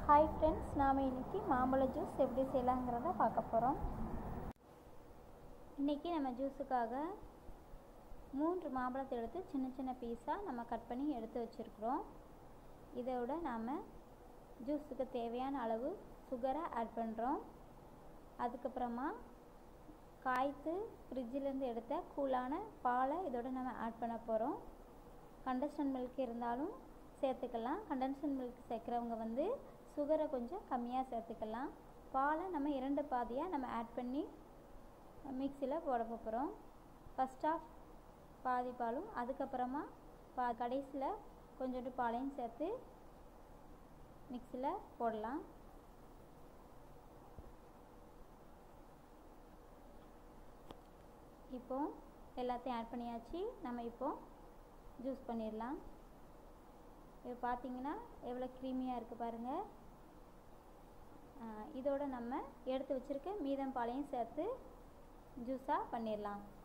hi friends நாம் இன்றைக்கி மாம்பழ ஜூஸ் எப்படி செய்யலாங்கிறத பார்க்க போகிறோம் இன்றைக்கி நம்ம ஜூஸுக்காக மூன்று மாம்பழத்தை எடுத்து சின்ன சின்ன பீஸாக நம்ம கட் பண்ணி எடுத்து வச்சுருக்குறோம் இதோட நாம் ஜூஸுக்கு தேவையான அளவு சுகரை ஆட் பண்ணுறோம் அதுக்கப்புறமா காய்த்து ஃப்ரிட்ஜிலேருந்து எடுத்த கூலான பாலை இதோட நம்ம ஆட் பண்ண போகிறோம் கண்டன்ஸ்ட் மில்க் இருந்தாலும் சேர்த்துக்கலாம் கண்டன்ஸ்ட் மில்க் சேர்க்குறவங்க வந்து சுகரை கொஞ்சம் கம்மியாக சேர்த்துக்கலாம் பாலை நம்ம இரண்டு பாதியாக நம்ம ஆட் பண்ணி மிக்சியில் போட போகிறோம் ஃபஸ்ட் ஆஃப் பாதி பாலும் அதுக்கப்புறமா பா கடைசியில் கொஞ்சோண்டு பாலையும் சேர்த்து மிக்சியில் போடலாம் இப்போ எல்லாத்தையும் ஆட் பண்ணியாச்சு நம்ம இப்போ ஜூஸ் பண்ணிடலாம் இப்போ பார்த்தீங்கன்னா எவ்வளோ க்ரீமியாக இருக்குது பாருங்கள் இதோட நம்ம எடுத்து வச்சுருக்க மீதம் பாலையும் சேர்த்து ஜூஸாக பண்ணிடலாம்